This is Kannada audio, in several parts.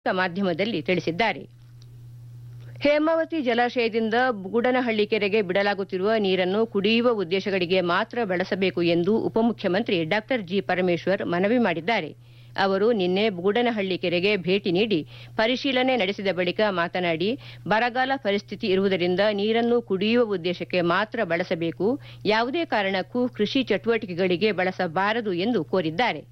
ಮಾಧ್ಯಮದಲ್ಲಿ ತಿಳಿಸಿದ್ದಾರೆ ಹೇಮಾವತಿ ಜಲಾಶಯದಿಂದ ಬುಗುಡನಹಳ್ಳಿ ಕೆರೆಗೆ ಬಿಡಲಾಗುತ್ತಿರುವ ನೀರನ್ನು ಕುಡಿಯುವ ಉದ್ದೇಶಗಳಿಗೆ ಮಾತ್ರ ಬಳಸಬೇಕು ಎಂದು ಉಪಮುಖ್ಯಮಂತ್ರಿ ಡಾ ಜಿ ಪರಮೇಶ್ವರ್ ಮನವಿ ಮಾಡಿದ್ದಾರೆ ಅವರು ನಿನ್ನೆ ಬುಗುಡನಹಳ್ಳಿ ಕೆರೆಗೆ ಭೇಟಿ ನೀಡಿ ಪರಿಶೀಲನೆ ನಡೆಸಿದ ಬಳಿಕ ಮಾತನಾಡಿ ಬರಗಾಲ ಪರಿಸ್ಥಿತಿ ಇರುವುದರಿಂದ ನೀರನ್ನು ಕುಡಿಯುವ ಉದ್ದೇಶಕ್ಕೆ ಮಾತ್ರ ಬಳಸಬೇಕು ಯಾವುದೇ ಕಾರಣಕ್ಕೂ ಕೃಷಿ ಚಟುವಟಿಕೆಗಳಿಗೆ ಬಳಸಬಾರದು ಎಂದು ಕೋರಿದ್ದಾರೆ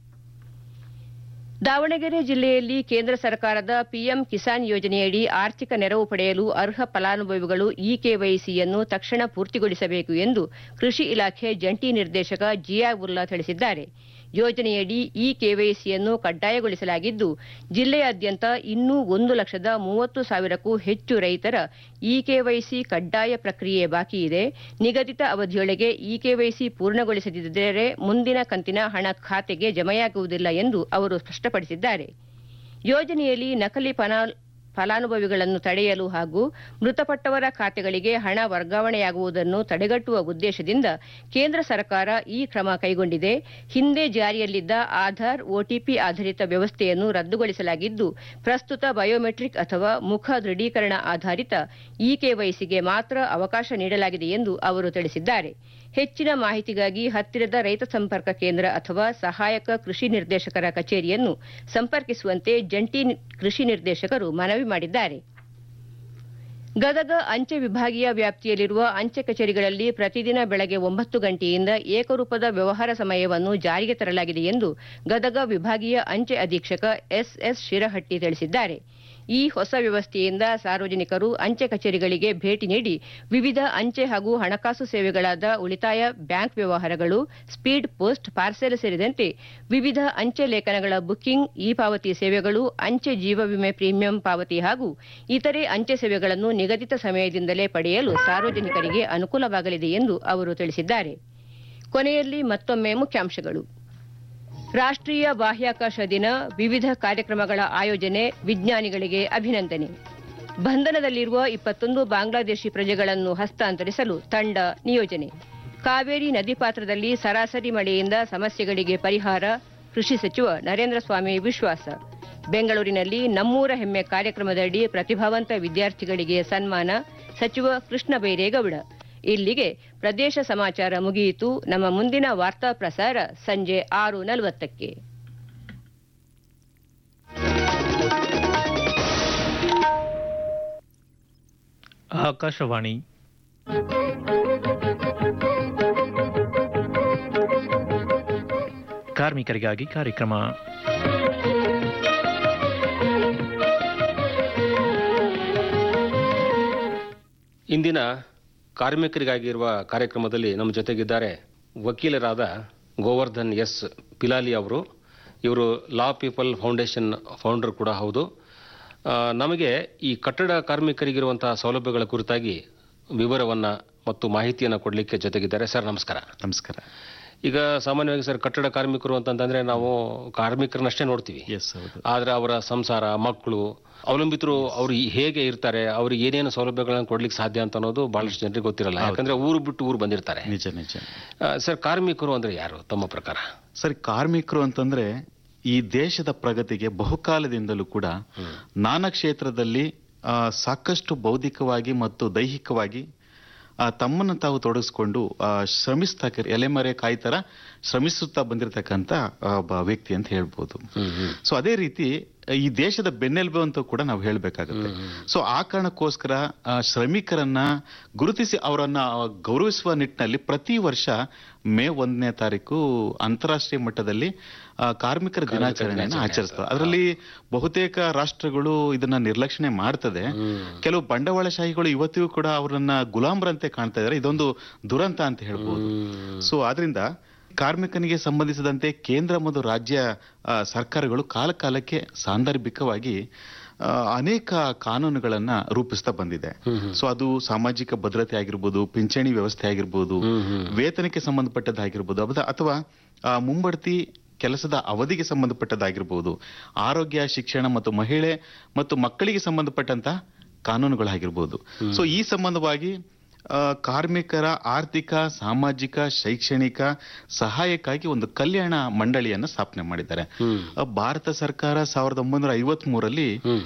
ದಾವಣಗೆರೆ ಜಿಲ್ಲೆಯಲ್ಲಿ ಕೇಂದ್ರ ಸರ್ಕಾರದ ಪಿಎಂ ಕಿಸಾನ್ ಯೋಜನೆಯಡಿ ಆರ್ಥಿಕ ನೆರವು ಪಡೆಯಲು ಅರ್ಹ ಫಲಾನುಭವಿಗಳು ಇ ಕೆವೈಸಿಯನ್ನು ತಕ್ಷಣ ಪೂರ್ತಿಗೊಳಿಸಬೇಕು ಎಂದು ಕೃಷಿ ಇಲಾಖೆ ಜಂಟಿ ನಿರ್ದೇಶಕ ಜಿಯಾ ಉಲ್ಲಾ ತಿಳಿಸಿದ್ದಾರೆ ಯೋಜನೆಯಡಿ ಇ ಕೆವೈಸಿಯನ್ನು ಕಡ್ಡಾಯಗೊಳಿಸಲಾಗಿದ್ದು ಜಿಲ್ಲೆಯಾದ್ಯಂತ ಇನ್ನೂ ಒಂದು ಲಕ್ಷದ ಮೂವತ್ತು ಸಾವಿರಕ್ಕೂ ಹೆಚ್ಚು ರೈತರ ಇ ಕೆವೈಸಿ ಕಡ್ಡಾಯ ಪ್ರಕ್ರಿಯೆ ಬಾಕಿ ಇದೆ ನಿಗದಿತ ಅವಧಿಯೊಳಗೆ ಇ ಕೆವೈಸಿ ಪೂರ್ಣಗೊಳಿಸದಿದ್ದರೆ ಮುಂದಿನ ಕಂತಿನ ಹಣ ಖಾತೆಗೆ ಜಮೆಯಾಗುವುದಿಲ್ಲ ಎಂದು ಅವರು ಸ್ಪಷ್ಟಪಡಿಸಿದ್ದಾರೆ ಯೋಜನೆಯಲ್ಲಿ ನಕಲಿ ಫಲಾನ್ ಫಲಾನುಭವಿಗಳನ್ನು ತಡೆಯಲು ಹಾಗೂ ಮೃತಪಟ್ಟವರ ಖಾತೆಗಳಿಗೆ ಹಣ ವರ್ಗಾವಣೆಯಾಗುವುದನ್ನು ತಡೆಗಟ್ಟುವ ಉದ್ದೇಶದಿಂದ ಕೇಂದ್ರ ಸರ್ಕಾರ ಈ ಕ್ರಮ ಕೈಗೊಂಡಿದೆ ಹಿಂದೆ ಜಾರಿಯಲ್ಲಿದ್ದ ಆಧಾರ್ ಒಟಿಪಿ ಆಧಾರಿತ ವ್ಯವಸ್ಥೆಯನ್ನು ರದ್ದುಗೊಳಿಸಲಾಗಿದ್ದು ಪ್ರಸ್ತುತ ಬಯೋಮೆಟ್ರಿಕ್ ಅಥವಾ ಮುಖ ದೃಢೀಕರಣ ಆಧಾರಿತ ಇ ಕೆವೈಸಿಗೆ ಮಾತ್ರ ಅವಕಾಶ ನೀಡಲಾಗಿದೆ ಎಂದು ಅವರು ತಿಳಿಸಿದ್ದಾರೆ ಹೆಚ್ಚಿನ ಮಾಹಿತಿಗಾಗಿ ಹತ್ತಿರದ ರೈತ ಸಂಪರ್ಕ ಕೇಂದ್ರ ಅಥವಾ ಸಹಾಯಕ ಕೃಷಿ ನಿರ್ದೇಶಕರ ಕಚೇರಿಯನ್ನು ಸಂಪರ್ಕಿಸುವಂತೆ ಜಂಟಿ ಕೃಷಿ ನಿರ್ದೇಶಕರು ಮನವಿ ಮಾಡಿದ್ದಾರೆ ಗದಗ ಅಂಚೆ ವಿಭಾಗೀಯ ವ್ಯಾಪ್ತಿಯಲ್ಲಿರುವ ಅಂಚೆ ಕಚೇರಿಗಳಲ್ಲಿ ಪ್ರತಿದಿನ ಬೆಳಗ್ಗೆ ಒಂಬತ್ತು ಗಂಟೆಯಿಂದ ಏಕರೂಪದ ವ್ಯವಹಾರ ಸಮಯವನ್ನು ಜಾರಿಗೆ ತರಲಾಗಿದೆ ಎಂದು ಗದಗ ವಿಭಾಗೀಯ ಅಂಚೆ ಅಧೀಕ್ಷಕ ಎಸ್ಎಸ್ ಶಿರಹಟ್ಟಿ ತಿಳಿಸಿದ್ದಾರೆ ಈ ಹೊಸ ವ್ಯವಸ್ಥೆಯಿಂದ ಸಾರ್ವಜನಿಕರು ಅಂಚೆ ಕಚೇರಿಗಳಿಗೆ ಭೇಟಿ ನೀಡಿ ವಿವಿಧ ಅಂಚೆ ಹಾಗೂ ಹಣಕಾಸು ಸೇವೆಗಳಾದ ಉಳಿತಾಯ ಬ್ಯಾಂಕ್ ವ್ಯವಹಾರಗಳು ಸ್ಪೀಡ್ ಪೋಸ್ಟ್ ಪಾರ್ಸೆಲ್ ಸೇರಿದಂತೆ ವಿವಿಧ ಅಂಚೆ ಲೇಖನಗಳ ಬುಕ್ಕಿಂಗ್ ಇ ಪಾವತಿ ಸೇವೆಗಳು ಅಂಚೆ ಜೀವ ವಿಮೆ ಪ್ರೀಮಿಯಂ ಪಾವತಿ ಹಾಗೂ ಇತರೆ ಅಂಚೆ ಸೇವೆಗಳನ್ನು ನಿಗದಿತ ಸಮಯದಿಂದಲೇ ಪಡೆಯಲು ಸಾರ್ವಜನಿಕರಿಗೆ ಅನುಕೂಲವಾಗಲಿದೆ ಎಂದು ಅವರು ತಿಳಿಸಿದ್ದಾರೆ ಕೊನೆಯಲ್ಲಿ ಮತ್ತೊಮ್ಮೆ ಮುಖ್ಯಾಂಶಗಳು ರಾಷ್ಟ್ರೀಯ ಬಾಹ್ಯಾಕಾಶ ದಿನ ವಿವಿಧ ಕಾರ್ಯಕ್ರಮಗಳ ಆಯೋಜನೆ ವಿಜ್ಞಾನಿಗಳಿಗೆ ಅಭಿನಂದನೆ ಬಂಧನದಲ್ಲಿರುವ ಇಪ್ಪತ್ತೊಂದು ಬಾಂಗ್ಲಾದೇಶಿ ಪ್ರಜೆಗಳನ್ನು ಹಸ್ತಾಂತರಿಸಲು ತಂಡ ನಿಯೋಜನೆ ಕಾವೇರಿ ನದಿ ಪಾತ್ರದಲ್ಲಿ ಸರಾಸರಿ ಮಳೆಯಿಂದ ಸಮಸ್ಯೆಗಳಿಗೆ ಪರಿಹಾರ ಕೃಷಿ ಸಚಿವ ನರೇಂದ್ರ ಸ್ವಾಮಿ ವಿಶ್ವಾಸ ಬೆಂಗಳೂರಿನಲ್ಲಿ ನಮ್ಮೂರ ಹೆಮ್ಮೆ ಕಾರ್ಯಕ್ರಮದಡಿ ಪ್ರತಿಭಾವಂತ ವಿದ್ಯಾರ್ಥಿಗಳಿಗೆ ಸನ್ಮಾನ ಸಚಿವ ಕೃಷ್ಣ ಬೈರೇಗೌಡ ಇಲ್ಲಿಗೆ ಪ್ರದೇಶ ಸಮಾಚಾರ ಮುಗಿಯಿತು ನಮ್ಮ ಮುಂದಿನ ವಾರ್ತಾ ಪ್ರಸಾರ ಸಂಜೆ ಆರು ನಲವತ್ತಕ್ಕೆ ಆಕಾಶವಾಣಿ ಕಾರ್ಮಿಕರಿಗಾಗಿ ಕಾರ್ಯಕ್ರಮ ಇಂದಿನ ಕಾರ್ಮಿಕರಿಗಾಗಿರುವ ಕಾರ್ಯಕ್ರಮದಲ್ಲಿ ನಮ್ಮ ಜೊತೆಗಿದ್ದಾರೆ ವಕೀಲರಾದ ಗೋವರ್ಧನ್ ಎಸ್ ಪಿಲಾಲಿ ಅವರು ಇವರು ಲಾ ಪೀಪಲ್ ಫೌಂಡೇಶನ್ ಫೌಂಡರ್ ಕೂಡ ಹೌದು ಆ, ನಮಗೆ ಈ ಕಟ್ಟಡ ಕಾರ್ಮಿಕರಿಗಿರುವಂತಹ ಸೌಲಭ್ಯಗಳ ಕುರಿತಾಗಿ ವಿವರವನ್ನು ಮತ್ತು ಮಾಹಿತಿಯನ್ನು ಕೊಡಲಿಕ್ಕೆ ಜೊತೆಗಿದ್ದಾರೆ ಸರ್ ನಮಸ್ಕಾರ ನಮಸ್ಕಾರ ಈಗ ಸಾಮಾನ್ಯವಾಗಿ ಸರ್ ಕಟ್ಟಡ ಕಾರ್ಮಿಕರು ಅಂತಂತಂದ್ರೆ ನಾವು ಕಾರ್ಮಿಕರನ್ನಷ್ಟೇ ನೋಡ್ತೀವಿ ಎಸ್ ಹೌದು ಆದ್ರೆ ಅವರ ಸಂಸಾರ ಮಕ್ಕಳು ಅವಲಂಬಿತರು ಅವ್ರು ಈ- ಹೇಗೆ ಇರ್ತಾರೆ ಅವ್ರಿಗೆ ಏನೇನು ಸೌಲಭ್ಯಗಳನ್ನು ಕೊಡ್ಲಿಕ್ಕೆ ಸಾಧ್ಯ ಅಂತ ಅನ್ನೋದು ಬಹಳಷ್ಟು ಜನರಿಗೆ ಗೊತ್ತಿರಲ್ಲ ಯಾಕಂದ್ರೆ ಊರು ಬಿಟ್ಟು ಊರು ಬಂದಿರ್ತಾರೆ ನಿಜ ನಿಜ ಆ, ಸರ್ ಕಾರ್ಮಿಕರು ಅಂದ್ರೆ ಯಾರು ತಮ್ಮ ಪ್ರಕಾರ ಸರಿ ಕಾರ್ಮಿಕರು ಅಂತಂದ್ರೆ ಈ ದೇಶದ ಪ್ರಗತಿಗೆ ಬಹುಕಾಲದಿಂದಲೂ ಕೂಡ ನಾನಾ ಕ್ಷೇತ್ರದಲ್ಲಿ ಆ, ಸಾಕಷ್ಟು ಬೌದ್ಧಿಕವಾಗಿ ಮತ್ತು ದೈಹಿಕವಾಗಿ ಆ, ತಮ್ಮನ್ನು ತಾವು ತೊಡಗಿಸ್ಕೊಂಡು ಆ, ಶ್ರಮಿಸ್ತಾ ಎಲೆಮರೆ ಕಾಯ್ತರ ಶ್ರಮಿಸುತ್ತಾ ಬಂದಿರತಕ್ಕಂತ ಆ, ಒಬ್ಬ ವ್ಯಕ್ತಿ ಅಂತ ಹೇಳ್ಬೋದು ಸೊ ಅದೇ ರೀತಿ ಈ ದೇಶದ ಬೆನ್ನೆಲುಬು ಅಂತ ಕೂಡ ನಾವು ಹೇಳಬೇಕಾಗುತ್ತೆ ಸೊ ಆ ಕಾರಣಕ್ಕೋಸ್ಕರ ಆ, ಶ್ರಮಿಕರನ್ನ ಗುರುತಿಸಿ ಅವರನ್ನ ಗೌರವಿಸುವ ನಿಟ್ಟಿನಲ್ಲಿ ಪ್ರತಿ ವರ್ಷ ಮೇ ಒಂದನೇ ತಾರೀಕು ಅಂತಾರಾಷ್ಟ್ರೀಯ ಮಟ್ಟದಲ್ಲಿ ಆ, ಕಾರ್ಮಿಕರ ದಿನಾಚರಣೆಯನ್ನು ಆಚರಿಸ್ತವೆ ಅದರಲ್ಲಿ ಬಹುತೇಕ ರಾಷ್ಟ್ರಗಳು ಇದನ್ನ ನಿರ್ಲಕ್ಷಣೆ ಮಾಡ್ತದೆ ಕೆಲವು ಬಂಡವಾಳಶಾಹಿಗಳು ಇವತ್ತಿಗೂ ಕೂಡ ಅವರನ್ನ ಗುಲಾಮರಂತೆ ಕಾಣ್ತಾ ಇದ್ದಾರೆ ಇದೊಂದು ದುರಂತ ಅಂತ ಹೇಳ್ಬೋದು ಸೊ ಆದ್ರಿಂದ ಕಾರ್ಮಿಕನಿಗೆ ಸಂಬಂಧಿಸಿದಂತೆ ಕೇಂದ್ರ ಮತ್ತು ರಾಜ್ಯ ಆ, ಸರ್ಕಾರಗಳು ಕಾಲ ಕಾಲಕ್ಕೆ ಸಾಂದರ್ಭಿಕವಾಗಿ ಆ, ಅನೇಕ ಕಾನೂನುಗಳನ್ನ ರೂಪಿಸ್ತಾ ಬಂದಿದೆ ಸೊ ಅದು ಸಾಮಾಜಿಕ ಭದ್ರತೆ ಆಗಿರ್ಬೋದು ಪಿಂಚಣಿ ವ್ಯವಸ್ಥೆ ಆಗಿರ್ಬೋದು ವೇತನಕ್ಕೆ ಸಂಬಂಧಪಟ್ಟದ್ದಾಗಿರ್ಬೋದು ಅಬದ- ಅಥವಾ ಆ, ಮುಂಬಡ್ತಿ ಕೆಲಸದ ಅವಧಿಗೆ ಸಂಬಂಧಪಟ್ಟದ್ದಾಗಿರ್ಬೋದು ಆರೋಗ್ಯ ಶಿಕ್ಷಣ ಮತ್ತು ಮಹಿಳೆ ಮತ್ತು ಮಕ್ಕಳಿಗೆ ಸಂಬಂಧಪಟ್ಟಂತ ಕಾನೂನುಗಳಾಗಿರ್ಬೋದು ಸೊ ಈ ಸಂಬಂಧವಾಗಿ ಆ, ಕಾರ್ಮಿಕರ ಆರ್ಥಿಕ ಸಾಮಾಜಿಕ ಶೈಕ್ಷಣಿಕ ಸಹಾಯಕ್ಕಾಗಿ ಒಂದು ಕಲ್ಯಾಣ ಮಂಡಳಿಯನ್ನ ಸ್ಥಾಪನೆ ಮಾಡಿದ್ದಾರೆ ಆ, ಭಾರತ ಸರ್ಕಾರ ಸಾವಿರದ ಒಂಬೈನೂರ ಐವತ್ ಮೂರಲ್ಲಿ